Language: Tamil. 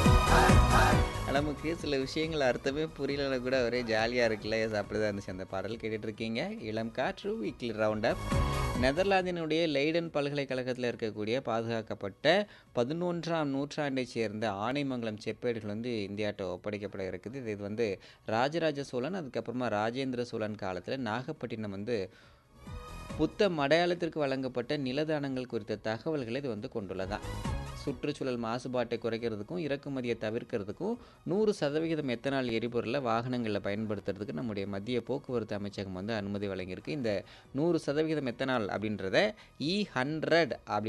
நமக்கு சில விஷயங்கள் அர்த்தமே புரியலனா கூட ஒரே ஜாலியாக இருக்குல்ல எஸ் அப்படிதான் இருந்துச்சு அந்த பாடல் கேட்டுட்டு இருக்கீங்க இளம் காற்று வீக்லி ரவுண்ட் அப் நெதர்லாந்தினுடைய லெய்டன் பல்கலைக்கழகத்தில் இருக்கக்கூடிய பாதுகாக்கப்பட்ட பதினொன்றாம் நூற்றாண்டைச் சேர்ந்த ஆனைமங்கலம் செப்பேடுகள் வந்து இந்தியாட்ட ஒப்படைக்கப்பட இருக்குது இது வந்து ராஜராஜ சோழன் அதுக்கப்புறமா ராஜேந்திர சோழன் காலத்தில் நாகப்பட்டினம் வந்து புத்த மடையாளத்திற்கு வழங்கப்பட்ட நிலதானங்கள் குறித்த தகவல்களை இது வந்து கொண்டுள்ளதான் சுற்றுச்சூழல் மாசுபாட்டை குறைக்கிறதுக்கும் இறக்குமதியை தவிர்க்கிறதுக்கும் நூறு சதவிகிதம் எத்தனால் எரிபொருளை வாகனங்களில் பயன்படுத்துறதுக்கு நம்முடைய மத்திய போக்குவரத்து அமைச்சகம் வந்து அனுமதி வழங்கியிருக்கு இந்த நூறு சதவிகிதம் எத்தனால் அப்படின்றத இ ஹண்ட்ரட் அப்படி